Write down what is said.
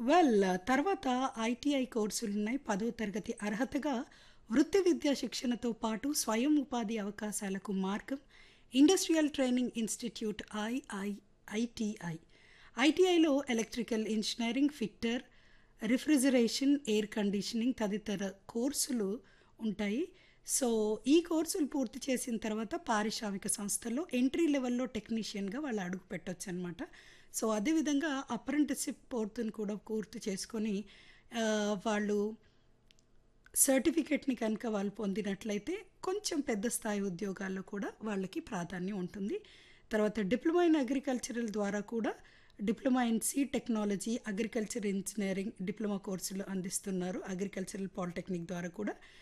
Well తర్వాత ITI కోర్సులున్నాయి. పదో తరగతి అర్హతగా వృత్తి విద్యా శిక్షణతో పాటు స్వయం ఉపాధి అవకాశాలకు మార్గం industrial training institute II ITI. ఐటీఐలో electrical engineering, fitter, refrigeration, air conditioning తదితర కోర్సులు ఉంటాయి. సో, ఈ కోర్సులు పూర్తి చేసిన తర్వాత పారిశ్రామిక సంస్థల్లో ఎంట్రీ లెవెల్‌లో టెక్నీషియన్‌గా వాళ్ళు అడుగు పెట్టొచ్చనమాట. సో, అదే విధంగా అప్రెంటిస్‌షిప్ కోర్సును కూడా పూర్తి చేసుకొని ఆహ్, వాళ్ళు సర్టిఫికేట్‌ని కనుక వాళ్ళు పొందినట్లయితే కొంచెం పెద్ద స్థాయి ఉద్యోగాల్లో కూడా వాళ్ళకి ప్రాధాన్యం ఉంటుంది. తర్వాత డిప్లొమా ఇన్ అగ్రికల్చరల్ ద్వారా కూడా diploma in seed technology, agriculture engineering diploma కోర్సులు అందిస్తున్నారు. అగ్రికల్చరల్ పాలిటెక్నిక్ ద్వారా కూడా